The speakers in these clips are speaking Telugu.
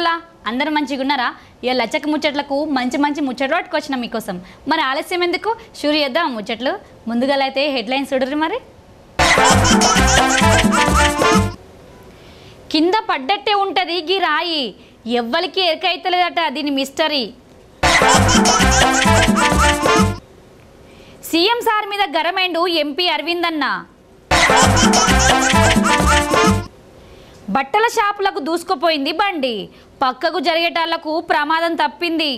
దోస్తులా అందరూ మంచిగా ఉన్నారా ఇక లచ్చక ముచ్చట్లకు మంచి మంచి ముచ్చట్లు పట్టుకొచ్చిన మీకోసం మరి ఆలస్యం ఎందుకు షూర్ చేద్దాం ఆ ముచ్చట్లు ముందుగా అయితే హెడ్లైన్స్ చూడరు మరి కింద పడ్డట్టే ఉంటది గీ రాయి ఎవ్వరికి ఎరకైతలేదట దీని మిస్టరీ సీఎం సార్ మీద గరమైండు ఎంపీ అరవింద్ అన్న బట్టల షాపులకు దూసుకుపోయింది బండి పక్కకు జరిగేటాళ్లకు ప్రమాదం తప్పింది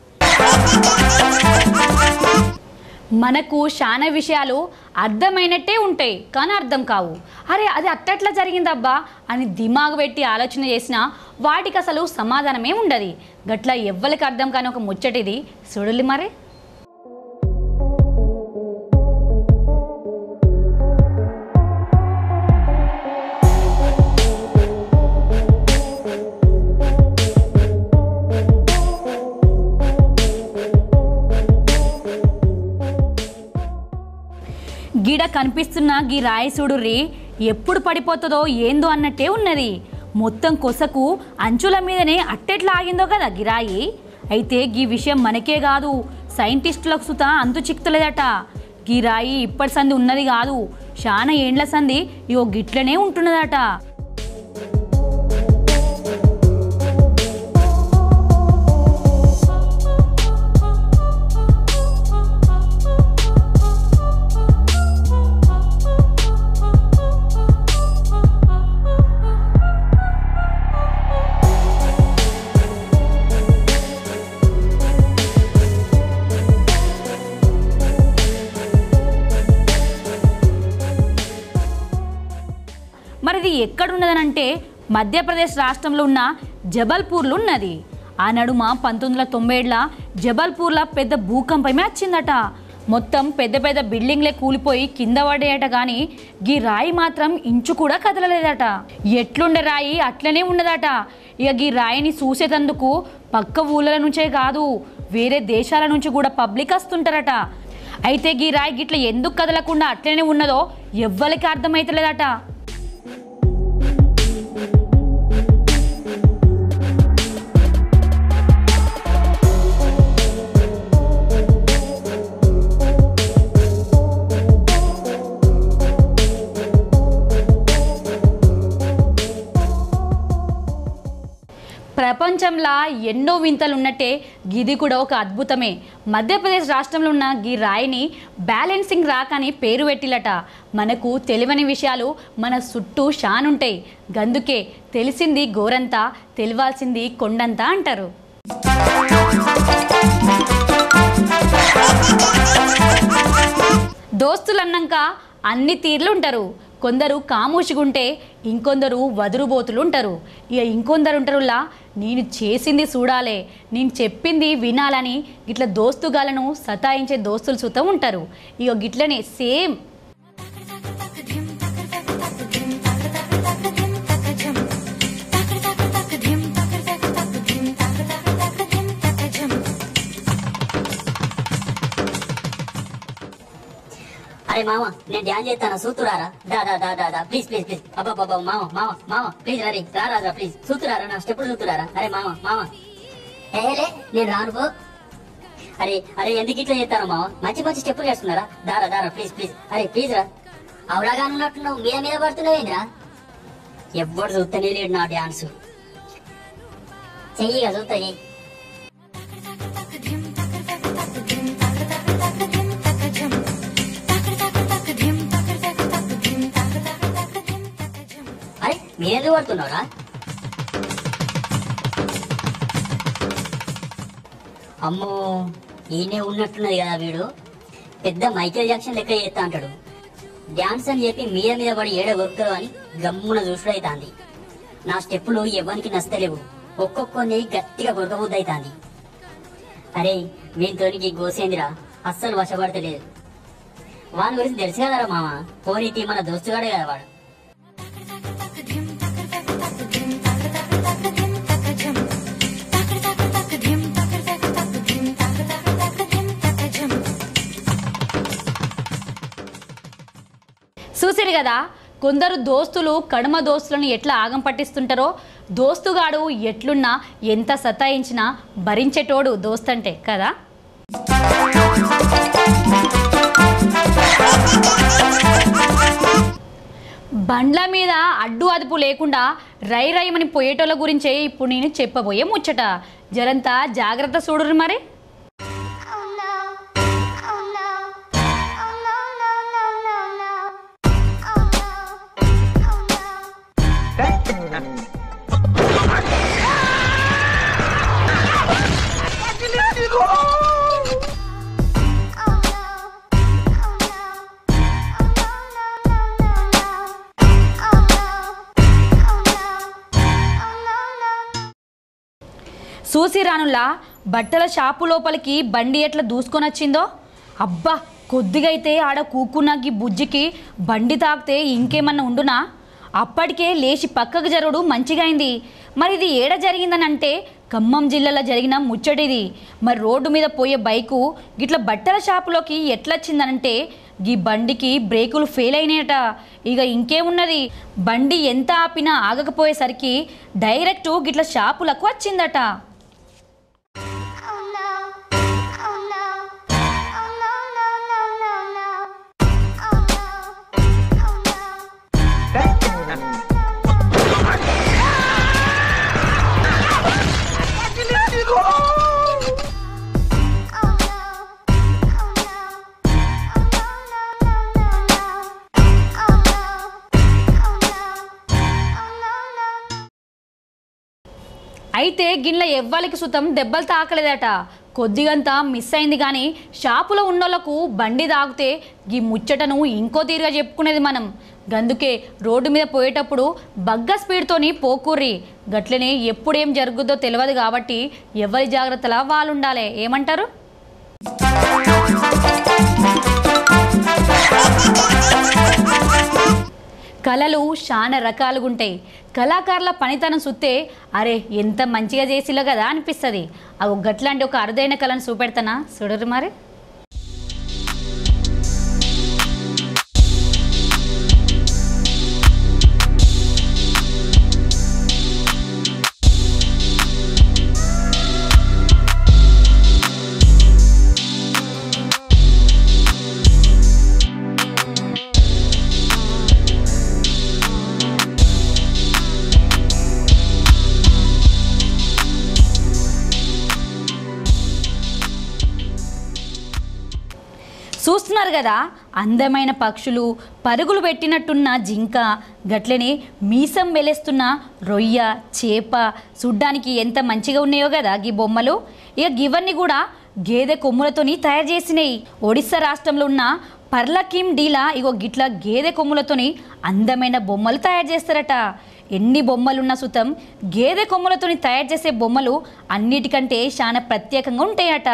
మనకు చాలా విషయాలు అర్థమైనట్టే ఉంటాయి కానీ అర్థం కావు అరే అది అట్టట్లా జరిగిందబ్బా అని దిమాగు పెట్టి ఆలోచన చేసినా వాటికి అసలు సమాధానమే ఉండదు గట్ల ఎవ్వరికి అర్థం కాని ఒక ముచ్చటిది చూడలి మరి గిడ కనిపిస్తున్న గీ రాయి చూడుర్రి ఎప్పుడు పడిపోతుందో ఏందో అన్నట్టే ఉన్నది మొత్తం కొసకు అంచుల మీదనే అట్టెట్లా ఆగిందో కదా గిరాయి అయితే గీ విషయం మనకే కాదు సైంటిస్టులకు సుత అంతు చిక్తలేదట గీ రాయి ఇప్పటి సంది ఉన్నది కాదు చాలా ఏండ్ల సంది ఇగో గిట్లనే ఉంటున్నదట మరి ఇది ఎక్కడున్నదనంటే మధ్యప్రదేశ్ రాష్ట్రంలో ఉన్న జబల్పూర్లో ఉన్నది ఆ నడుమ పంతొమ్మిది వందల తొంభై ఏడుల జబల్పూర్లో పెద్ద భూకంపమే వచ్చిందట మొత్తం పెద్ద పెద్ద బిల్డింగ్లే కూలిపోయి కింద పడేయట కానీ గీ రాయి మాత్రం ఇంచు కూడా కదలలేదట ఎట్లుండే రాయి అట్లనే ఉన్నదట ఇక గీ రాయిని చూసేటందుకు పక్క ఊళ్ళ నుంచే కాదు వేరే దేశాల నుంచి కూడా పబ్లిక్ వస్తుంటారట అయితే గీ రాయి గిట్ల ఎందుకు కదలకుండా అట్లనే ఉన్నదో ఎవ్వరికి అర్థమైతలేదట ప్రపంచంలో ఎన్నో వింతలు ఉన్నట్టే గిది కూడా ఒక అద్భుతమే మధ్యప్రదేశ్ రాష్ట్రంలో ఉన్న గీ రాయిని బ్యాలెన్సింగ్ రాక్ అని పేరు పెట్టిలట మనకు తెలియని విషయాలు మన చుట్టూ షానుంటాయి గందుకే తెలిసింది గోరంతా తెలియాల్సింది కొండంతా అంటారు దోస్తులు అన్నాక అన్ని తీర్లు ఉంటారు కొందరు కామూషిగుంటే ఇంకొందరు వదురుబోతులు ఉంటారు ఇక ఇంకొందరు ఉంటారులా నేను చేసింది చూడాలే నేను చెప్పింది వినాలని గిట్ల దోస్తుగాలను సతాయించే దోస్తులు సుత ఉంటారు ఇక గిట్లనే సేమ్ అరే మామ నేను ధ్యాన్ చేస్తాను సూతురారా దా దా దా దా దా ప్లీజ్ ప్లీజ్ ప్లీజ్ అబ్బా బాబా మామ మామ మామ ప్లీజ్ రా రే రా రా రా ప్లీజ్ సూతురారా నా స్టెప్పులు సూతురారా అరే మామ మామ ఏలే నేను రాను పో అరే అరే ఎందుకు ఇట్లా చేస్తాను మామ మంచి మంచి స్టెప్పులు చేస్తున్నారా దారా దారా ప్లీజ్ ప్లీజ్ అరే ప్లీజ్ రా అవలాగా ఉన్నట్టున్నావు మీద మీద పడుతున్నావేంద్రా ఎవ్వడు చూస్తేనే లేడు నా డాన్స్ చెయ్యిగా చూస్తా చెయ్యి అరే మీరెందుకు పడుతున్నారా అమ్మో ఈయనే ఉన్నట్టున్నది కదా వీడు పెద్ద మైకేల్ జాక్సన్ లెక్క చేస్తా అంటాడు డాన్స్ అని చెప్పి మీద మీద పడి ఏడ కొరుకుతారు అని గమ్మున చూసుడైతాంది నా స్టెప్పులు ఎవరికి నచ్చలేవు ఒక్కొక్కరిని గట్టిగా కొరకబుద్దైతాంది అరే వీనితోనికి గోసేందిరా అస్సలు వశపడతలేదు వాని గురించి తెలుసు కదరా మామ పోనీతి మన దోస్తుగాడే కదా వాడు చూసిరు కదా కొందరు దోస్తులు కడమ దోస్తులను ఎట్లా ఆగం పట్టిస్తుంటారో దోస్తుగాడు ఎట్లున్నా ఎంత సతాయించినా భరించేటోడు దోస్తంటే కదా బండ్ల మీద అడ్డు అదుపు లేకుండా రై రైమని పోయేటోళ్ళ గురించే ఇప్పుడు నేను చెప్పబోయే ముచ్చట జరంతా జాగ్రత్త చూడురు మరి Oh no. Oh no. Oh no, no, no, no, no. Oh no. Oh no. Oh no. Oh no. Oh no, no, no, no, no. Oh no. Oh no. Oh no, no. చూసిరానులా బట్టల షాపు లోపలికి బండి ఎట్లా దూసుకొని వచ్చిందో అబ్బా కొద్దిగా అయితే ఆడ కూకున్నాకి బుజ్జికి బండి తాకితే ఇంకేమన్నా ఉండునా అప్పటికే లేచి పక్కకు జరుడు మంచిగా అయింది మరి ఇది ఏడ జరిగిందని అంటే ఖమ్మం జిల్లాలో జరిగిన ముచ్చటిది మరి రోడ్డు మీద పోయే బైకు గిట్ల బట్టల షాపులోకి ఎట్లొచ్చిందనంటే ఈ బండికి బ్రేకులు ఫెయిల్ అయినాయట ఇక ఇంకేమున్నది బండి ఎంత ఆపినా ఆగకపోయేసరికి డైరెక్ట్ గిట్ల షాపులకు వచ్చిందట Oh no. Oh no. Oh no, no, no, no, no. Oh no. Oh no. Oh no. Oh no. Oh no. Oh no, no, no, no. Oh no. Oh no. Oh no, no. అయితే గిన్నెల ఎవ్వలికి సుతం దెబ్బలు తాకలేదట కొద్దిగంత మిస్ అయింది కానీ షాపులో ఉన్నోళ్లకు బండి తాగితే ఈ ముచ్చటను ఇంకో తీరుగా చెప్పుకునేది మనం గందుకే రోడ్డు మీద పోయేటప్పుడు బగ్గ స్పీడ్తోని పోకూర్రి గట్లనే ఎప్పుడేం జరుగుద్దో తెలియదు కాబట్టి ఎవరి జాగ్రత్తలా వాళ్ళు ఉండాలి ఏమంటారు కళలు చాలా రకాలుగా ఉంటాయి కళాకారుల పనితనం చూస్తే అరే ఎంత మంచిగా చేసిలో కదా అనిపిస్తుంది అవి గట్లాంటి ఒక అరుదైన కళను చూపెడతానా చూడరు మరి చూస్తున్నారు కదా అందమైన పక్షులు పరుగులు పెట్టినట్టున్న జింక గట్లనే మీసం వెలేస్తున్న రొయ్య చేప చూడ్డానికి ఎంత మంచిగా ఉన్నాయో కదా గీ బొమ్మలు ఇక గివన్నీ కూడా గేదె కొమ్ములతోని తయారు చేసినాయి ఒడిస్సా రాష్ట్రంలో ఉన్న పర్లకిమ్ డీలా ఇగో గిట్ల గేదె కొమ్ములతోని అందమైన బొమ్మలు తయారు చేస్తారట ఎన్ని బొమ్మలున్న సుతం గేదె కొమ్ములతోని తయారు చేసే బొమ్మలు అన్నిటికంటే చాలా ప్రత్యేకంగా ఉంటాయట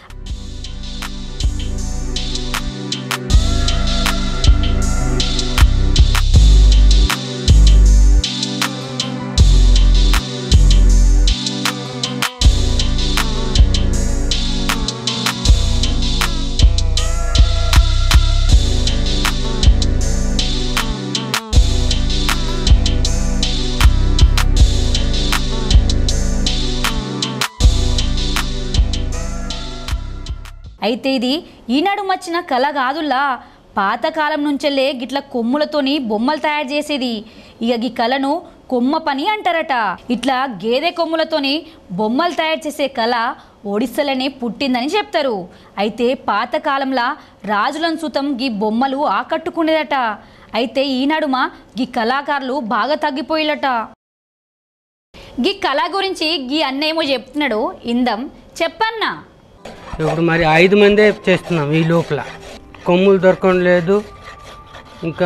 అయితే ఇది ఈనాడు వచ్చిన కళ కాదుల్లా పాతకాలం నుంచెల్లే గిట్ల కొమ్ములతోని బొమ్మలు తయారు చేసేది ఇక ఈ కళను కొమ్మ పని అంటారట ఇట్లా గేదె కొమ్ములతోని బొమ్మలు తయారు చేసే కళ ఒడిస్సాలోనే పుట్టిందని చెప్తారు అయితే పాతకాలంలో రాజులను సుతం గీ బొమ్మలు ఆకట్టుకునేదట అయితే ఈనాడుమ గీ కళాకారులు బాగా తగ్గిపోయిలట గీ కళ గురించి గీ అన్నేమో చెప్తున్నాడు ఇందం చెప్పన్నా ఇప్పుడు మరి ఐదు మందే చేస్తున్నాం ఈ లోపల కొమ్ములు దొరకడం లేదు ఇంకా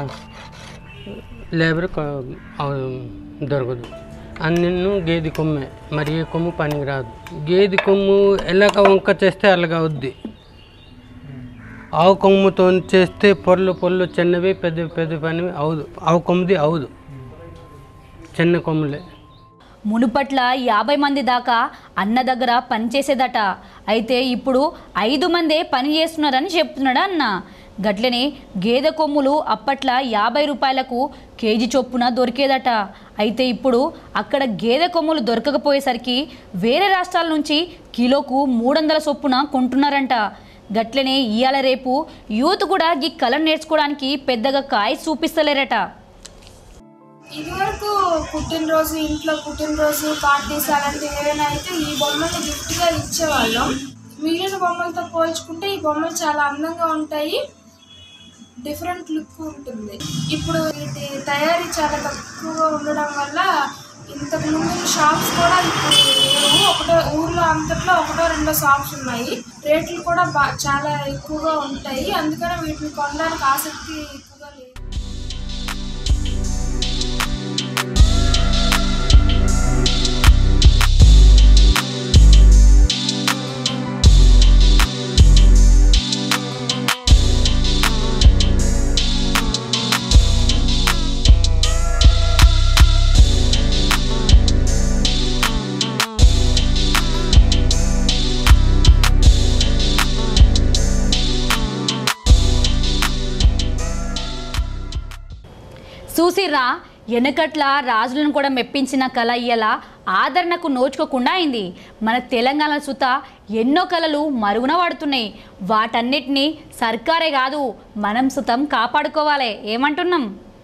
లేబర్ కొ- అవ- దొరకదు అన్ని గేదె కొమ్మే మరి ఏ కొమ్ము పనికి రాదు గేదె కొమ్ము ఎలాగ వంక చేస్తే అలాగ అవుద్ది ఆవు కొమ్ముతో చేస్తే పొరలు పొరలు చిన్నవి పెద్ద పెద్ద పని అవదు ఆవు కొమ్ముది అవదు చిన్న కొమ్ములే మునుపట్ల యాభై మంది దాకా అన్న దగ్గర పనిచేసేదట అయితే ఇప్పుడు ఐదు మందే పని చేస్తున్నారని చెప్తున్నాడు అన్న గట్లనే గేదె కొమ్ములు అప్పట్ల యాభై రూపాయలకు కేజీ చొప్పున దొరికేదట అయితే ఇప్పుడు అక్కడ గేదె కొమ్ములు దొరకకపోయేసరికి వేరే రాష్ట్రాల నుంచి కిలోకు మూడు వందల చొప్పున కొంటున్నారంట గట్లనే ఇవాళ రేపు యూత్ కూడా ఈ కళను నేర్చుకోవడానికి పెద్దగా కాయ చూపిస్తలేరట ఇదివరకు పుట్టినరోజు ఇంట్లో పుట్టినరోజు పార్టీస్ అలాంటివి ఏమైనా అయితే ఈ బొమ్మల్ని గిఫ్ట్గా ఇచ్చేవాళ్ళం మిగిలిన బొమ్మలతో పోల్చుకుంటే ఈ బొమ్మలు చాలా అందంగా ఉంటాయి డిఫరెంట్ లుక్ ఉంటుంది ఇప్పుడు వీటి తయారీ చాలా తక్కువగా ఉండడం వల్ల ఇంతకు ముందు షాప్స్ కూడా ఇప్పుడు లేవు ఒకటో ఊర్లో అంతట్లో ఒకటో రెండో షాప్స్ ఉన్నాయి రేట్లు కూడా బా చాలా ఎక్కువగా ఉంటాయి అందుకని వీటిని కొనడానికి ఆసక్తి ఎక్కువగా లేదు చూసిర్రా వెనకట్ల రాజులను కూడా మెప్పించిన కళ ఇయ్యాల ఆదరణకు నోచుకోకుండా అయింది మన తెలంగాణ సుత ఎన్నో కళలు మరుగున పడుతున్నాయి వాటన్నిటినీ సర్కారే కాదు మనం సుతం కాపాడుకోవాలి ఏమంటున్నాం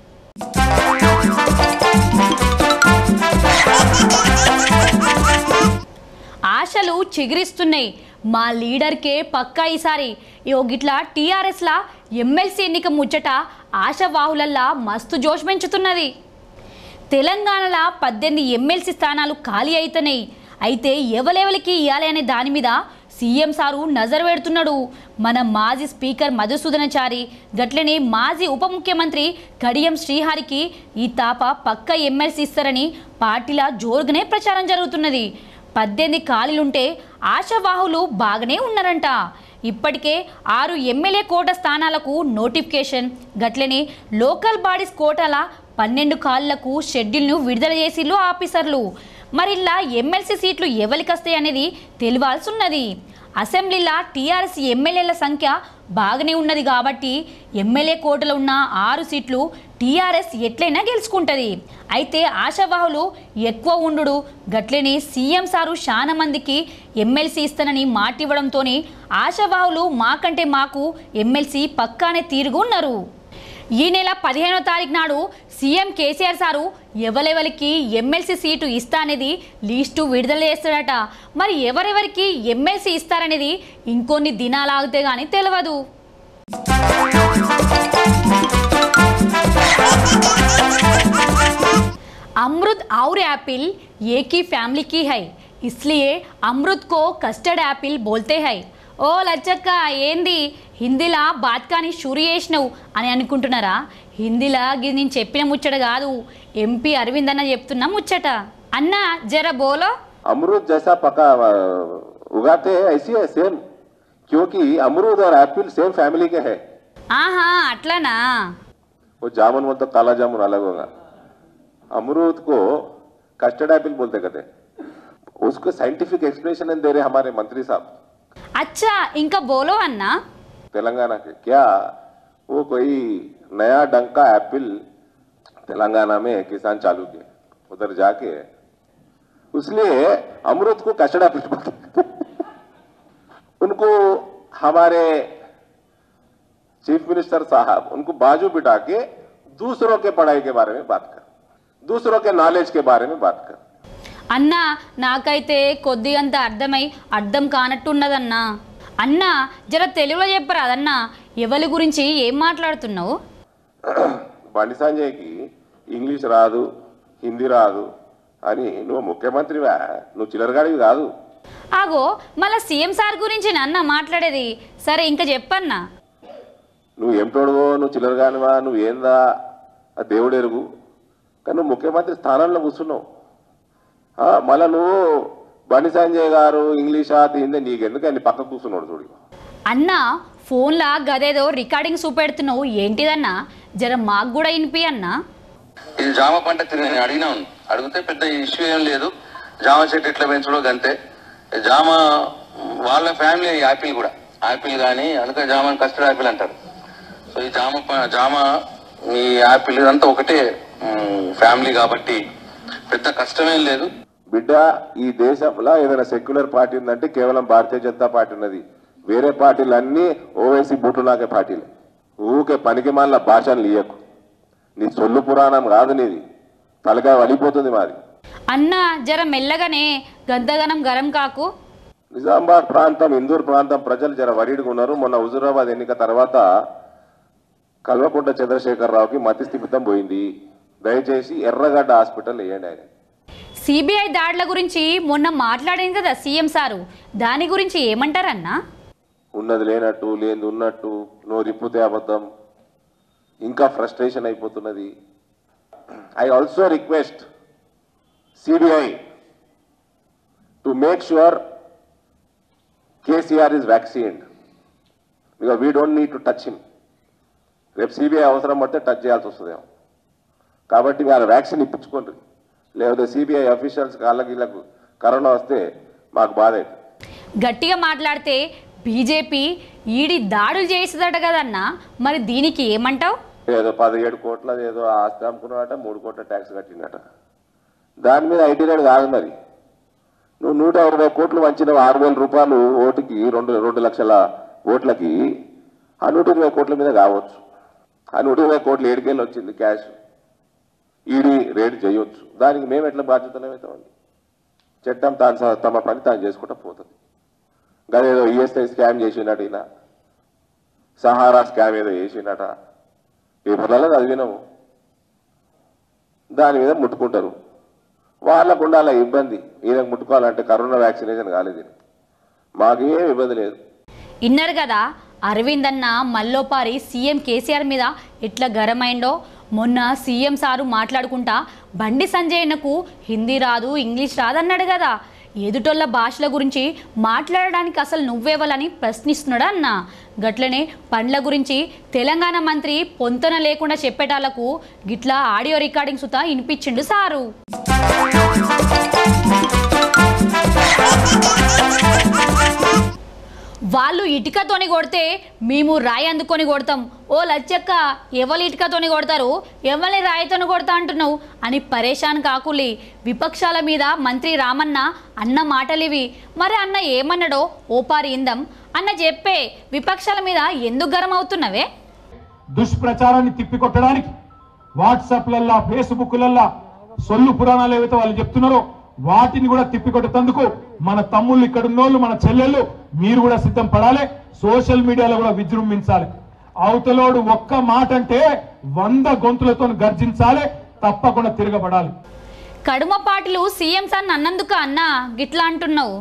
ఆశలు చిగురిస్తున్నాయి మా లీడర్కే పక్కా ఈసారి ఇగో గిట్లా టీఆర్ఎస్లా ఎమ్మెల్సీ ఎన్నిక ముచ్చట ఆశావాహులల్లా మస్తు జోష్ పెంచుతున్నది తెలంగాణలో పద్దెనిమిది ఎమ్మెల్సీ స్థానాలు ఖాళీ అవుతున్నాయి అయితే ఎవలెవలికి ఇవ్వాలి అనే దాని మీద సీఎం సారు నజర్ పెడుతున్నాడు మన మాజీ స్పీకర్ మధుసూదనచారి గట్లనే మాజీ ఉప ముఖ్యమంత్రి కడియం శ్రీహరికి ఈ తాప పక్క ఎమ్మెల్సీ ఇస్తారని పార్టీల జోరుగానే ప్రచారం జరుగుతున్నది పద్దెనిమిది ఖాళీలుంటే ఆశావాహులు బాగానే ఉన్నారంట ఇప్పటికే ఆరు ఎమ్మెల్యే కోట స్థానాలకు నోటిఫికేషన్ గట్లనే లోకల్ బాడీస్ కోటాల పన్నెండు ఖాళీలకు షెడ్యూల్ను విడుదల చేసిళ్ళు ఆఫీసర్లు మరి ఇలా ఎమ్మెల్సీ సీట్లు ఎవరికి వస్తాయి అనేది తెలియాల్సి ఉన్నది అసెంబ్లీలో టీఆర్ఎస్ ఎమ్మెల్యేల సంఖ్య బాగానే ఉన్నది కాబట్టి ఎమ్మెల్యే కోటలో ఉన్న ఆరు సీట్లు టీఆర్ఎస్ ఎట్లయినా గెలుచుకుంటుంది అయితే ఆశావాహులు ఎక్కువ ఉండు గట్లనే సీఎం సారు చాలా మందికి ఎమ్మెల్సీ ఇస్తానని మాట ఇవ్వడంతోనే ఆశావాహులు మాకంటే మాకు ఎమ్మెల్సీ పక్కానే తీరుగు ఉన్నారు ఈ నెల పదిహేనో తారీఖు నాడు సీఎం కేసీఆర్ సారు ఎవరెవరికి ఎమ్మెల్సీ సీటు ఇస్తా అనేది లిస్టు విడుదల చేస్తాడట మరి ఎవరెవరికి ఎమ్మెల్సీ ఇస్తారనేది ఇంకొన్ని దినాలు ఆగితే కానీ తెలియదు अमृत और एप्पल एक ही फैमिली की है इसलिए అమృత్ కో కస్టర్డ్ యాపిల్ బోల్తే హై ఓ లచ్చక్క ఏంది హిందీలా బాత్కాని షురు చేసినావు అని అనుకుంటున్నారా హిందీలా ఇది నేను చెప్పిన ముచ్చట కాదు ఎంపీ అరవింద్ అన్న చెప్తున్నా ముచ్చట అన్న జర బోలో अमरूद जैसा पका अ, उगाते हैं ऐसी है सेम क्योंकि अमरूद और एप्पल सेम फैमिली के हैं ఆహా అట్లనా वो जामुन बोलते काला जामुन अलग होगा अमरूद को कस्टर्ड एप्पल बोलते कहते हैं उसको साइंटिफिक एक्सप्लेनेशन दे रहे हमारे मंत्री साहब అచ్చా ఇంకా బోలో అన్నా तेलंगाना के क्या वो कोई नया डंका एप्पल तेलंगाना में किसान चालू किए उधर जाके इसलिए अमरूद को कचड़ा एप्पल बोलते हैं। उनको हमारे चीफ मिनिस्टर साहब उनको बाजू बिठा के दूसरों के पढ़ाई के बारे में बात कर दूसरों के नॉलेज के बारे में बात कर అన్నా నాకైతే కొద్దిగంత అర్థమై అర్థం కానట్టున్నదన్నా అన్నా జర తెలుగులో చెప్పరాదన్నా ఎవరి గురించి ఏం మాట్లాడుతున్నావు బండి సంజయ్కి ఇంగ్లీష్ రాదు హిందీ రాదు అని నువ్వు ముఖ్యమంత్రివా నువ్వు చిల్లరగాడివి కాదు ఆగో మళ్ళా సీఎం సార్ గురించి అన్న మాట్లాడేది సరే ఇంకా చెప్పన్నా నువ్వు ఏం తోడువో నువ్వు చిల్లరగానివా నువ్వు ఏందా ఆ దేవుడు ఎరుగు కానీ నువ్వు ముఖ్యమంత్రి స్థానంలో కూర్చున్నావు ఆ, మళ్ళా నువ్వు బండి సంజయ్ గారు ఇంగ్లీషా హిందీ నీకెందుకు అని పక్క కూర్చున్నాడు చూడు అన్నా ఫోన్లా గదేదో రికార్డింగ్ చూపెడుతున్నావు ఏంటిదన్నా జర మాకు కూడా వినిపి అన్నా ఇది జామ పంట తిరిగి నేను అడిగినాను అడిగితే పెద్ద ఇష్యూ ఏం లేదు జామ చెట్టు ఎట్లా పెంచడో గంతే జామ వాళ్ళ ఫ్యామిలీ యాపిల్ కూడా యాపిల్ కానీ అందుకే జామ కస్టర్డ్ యాపిల్ అంటారు సో ఈ జామ ప- జామ మీ యాపిల్ ఇదంతా ఒకటే ఫ్యామిలీ కాబట్టి పెద్ద కష్టమేం లేదు బిడ్డ ఈ దేశంలో ఏదైనా సెక్యులర్ పార్టీ ఉందంటే కేవలం భారతీయ జనతా పార్టీ ఉన్నది వేరే పార్టీలు అన్నీ ఓవైసీ బూటులాగే పార్టీలు ఊకే పనికి మాల భాషను లీయకు నీ సొల్లు పురాణం కాదు నీది తలకాయ వలిపోతుంది మాది అన్న జర మెల్లగానే గంతగనం గరం కాకు నిజామాబాద్ ప్రాంతం ఇందూర్ ప్రాంతం ప్రజలు జర వరీడుగా ఉన్నారు మొన్న హుజూరాబాద్ ఎన్నిక తర్వాత కల్వకుంట్ల చంద్రశేఖరరావుకి మతి స్థిమితం పోయింది దయచేసి ఎర్రగడ్డ హాస్పిటల్ వేయండి ఆయన సిబిఐ దాడుల గురించి మొన్న మాట్లాడింది కదా సీఎం సారు దాని గురించి ఏమంటారన్నా ఉన్నది లేనట్టు లేనిది ఉన్నట్టు నోరిప్పుతే అబద్ధం ఇంకా ఫ్రస్ట్రేషన్ అయిపోతున్నది I also request CBI to make sure KCR is vaccinated because we don't need to touch him రేపు సిబిఐ అవసరం పడితే టచ్ చేయాల్సి వస్తుందేమో కాబట్టి మీరు వ్యాక్సిన్ ఇప్పించుకోండి లేకపోతే సిబిఐ అఫీషియల్స్ కాళ్ళకి వీళ్ళకు కరోనా వస్తే మాకు బాధ అవుతుంది గట్టిగా మాట్లాడితే బీజేపీ ఈడి దాడులు చేస్తుందట కదన్నా మరి దీనికి ఏమంటావు ఏదో పదిహేడు కోట్ల ఏదో ఆస్తి అమ్ముకున్నాడట మూడు కోట్ల ట్యాక్స్ కట్టిండట దాని మీద ఐటీ రేట్ కాదు మరి నువ్వు నూట ఇరవై కోట్లు వంచిన ఆరు వేల రూపాయలు ఓటుకి రెండు రెండు లక్షల ఓట్లకి ఆ నూట ఇరవై కోట్ల మీద కావచ్చు ఆ నూట ఇరవై కోట్లు ఏడుకేళ్ళు వచ్చింది క్యాష్ ఈడీ రేట్ చేయొచ్చు దానికి మేము ఎట్లా బాధ్యతలమవుతామండి చట్టం తాను స- తమ పని తాను చేసుకుంటూ పోతుంది గదేదో ఈఎస్ఐ స్కామ్ చేసినట్టు ఈయన సహారా స్కామ్ ఏదో చేసినట పేపర్లలో చదివినాము దాని మీద ముట్టుకుంటారు వాళ్ళకు ఉండాల ఇబ్బంది ఈయనకు ముట్టుకోవాలంటే కరోనా వ్యాక్సినేషన్ కాలేదు ఈయనకి. మాకేం ఇబ్బంది లేదు ఇన్నారు కదా అరవింద్ అన్న మల్లోపారి సీఎం కేసీఆర్ మీద ఎట్లా గరమైండో మొన్న సీఎం సారు మాట్లాడుకుంటా బండి సంజయ్ కు హిందీ రాదు ఇంగ్లీష్ రాదు అన్నాడు కదా ఎదుటోళ్ళ భాషల గురించి మాట్లాడడానికి అసలు నువ్వేవాలని ప్రశ్నిస్తున్నాడు అన్న గట్లనే పండ్ల గురించి తెలంగాణ మంత్రి పొంతన లేకుండా చెప్పేటాళ్లకు గిట్లా ఆడియో రికార్డింగ్ సుతా వినిపించిండు సారు వాళ్ళు ఇటుకతోని కొడితే మేము రాయి అందుకొని కొడతాం ఓ లచ్చక్క ఎవరు ఇటుకతోని కొడతారు ఎవరిని రాయితోని కొడతా అంటున్నావు అని పరేషాన్ కాకులి విపక్షాల మీద మంత్రి రామన్న అన్న మాటలివి మరి అన్న ఏమన్నాడో ఓపారి ఇందం అన్న చెప్పే విపక్షాల మీద ఎందుకు గరం అవుతున్నవే దుష్ప్రచారాన్ని తిప్పికొట్టడానికి వాట్సాప్లల్లా ఫేస్బుక్లల్లా సొల్లు పురాణాలు ఏవైతే వాళ్ళు చెప్తున్నారో వాటిని కూడా తిప్పికొట్టేందుకు మన తమ్ముళ్ళు ఇక్కడ ఉన్నోళ్ళు మన చెల్లెళ్ళు మీరు కూడా సిద్ధం పడాలి సోషల్ మీడియాలో కూడా విజృంభించాలి అవతలోడు ఒక్క మాట అంటే వంద గొంతులతో గర్జించాలి తప్పకుండా తిరగబడాలి కడుమ పాటలు సీఎం సార్ అన్నందుకు అన్న గిట్లా అంటున్నావు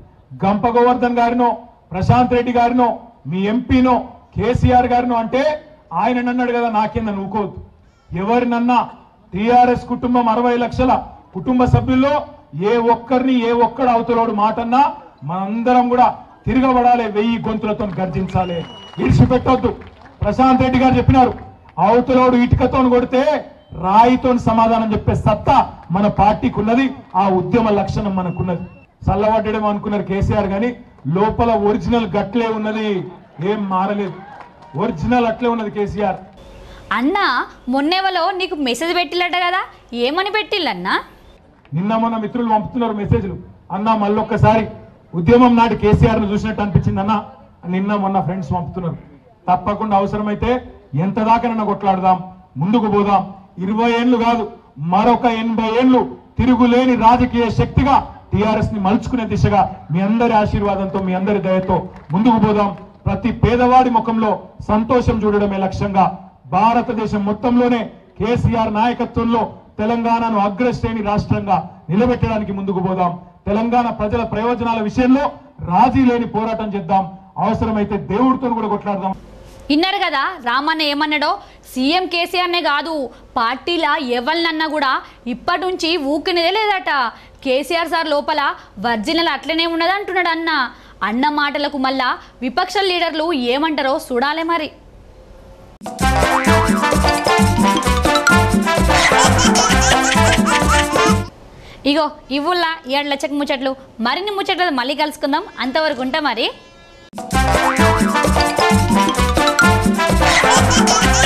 గంప గోవర్ధన్ గారినో ప్రశాంత్ రెడ్డి గారినో మీ ఎంపీనో కేసీఆర్ గారినో అంటే ఆయన అన్నాడు కదా నాకేందని ఊకోవద్దు ఎవరినన్నా టిఆర్ఎస్ కుటుంబం అరవై లక్షల కుటుంబ సభ్యుల్లో ఏ ఒక్కరిని ఏ ఒక్కడు అవతలోడు మాటన్నా మనందరం కూడా తిరగబడాలి వెయ్యి గొంతులతో గర్జించాలి విడిచిపెట్టొద్దు ప్రశాంత్ రెడ్డి గారు చెప్పినారు అవతలోడు ఇటుకతో కొడితే రాయితో సమాధానం చెప్పే సత్తా మన పార్టీకి ఉన్నది ఆ ఉద్యమ లక్షణం మనకున్నది చల్లబడ్డడం అనుకున్నారు కేసీఆర్ గాని లోపల ఒరిజినల్ గట్లే ఉన్నది ఏం మారలేదు ఒరిజినల్ అట్లే ఉన్నది కేసీఆర్ అన్న మొన్నేవలో నీకు మెసేజ్ పెట్టిల్లట కదా ఏమని పెట్టిల్లన్నా నిన్న మొన్న మిత్రులు పంపుతున్నారు మెసేజ్లు అన్న మళ్ళొక్కసారి ఉద్యమం నాటి కేసీఆర్ ను చూసినట్టు అనిపించింది అన్న నిన్న మొన్న ఫ్రెండ్స్ పంపుతున్నారు తప్పకుండా అవసరమైతే ఎంత దాకా కొట్లాడదాం ముందుకు పోదాం ఇరవై ఏళ్ళు కాదు మరొక ఎనభై ఏళ్ళు తిరుగులేని రాజకీయ శక్తిగా టిఆర్ఎస్ ని మలుచుకునే దిశగా మీ అందరి ఆశీర్వాదంతో మీ అందరి దయతో ముందుకు పోదాం ప్రతి పేదవాడి ముఖంలో సంతోషం చూడడమే లక్ష్యంగా భారతదేశం మొత్తంలోనే కేసీఆర్ నాయకత్వంలో తెలంగాణను అగ్రశ్రేణి రాష్ట్రంగా నిలబెట్టడానికి ముందుకు పోదాం తెలంగాణ ప్రజల ప్రయోజనాల విషయంలో రాజీ లేని పోరాటం చేద్దాం అవసరమైతే దేవుడితో కూడా కొట్లాడదాం విన్నారు కదా రామన్న ఏమన్నాడో సీఎం కేసీఆర్నే కాదు పార్టీలా ఎవరినన్నా కూడా ఇప్పటి నుంచి ఊకినదే లేదట కేసీఆర్ సార్ లోపల వర్జినల్ అట్లనే ఉన్నది అంటున్నాడు అన్న అన్న మాటలకు మళ్ళా విపక్ష లీడర్లు ఏమంటారో చూడాలి మరి ఇగో ఇవ్వుల్లా ఏడు లచ్చక ముచ్చట్లు మరిన్ని ముచ్చట్లు మళ్ళీ కలుసుకుందాం అంతవరకు ఉంటా మరి Thank you.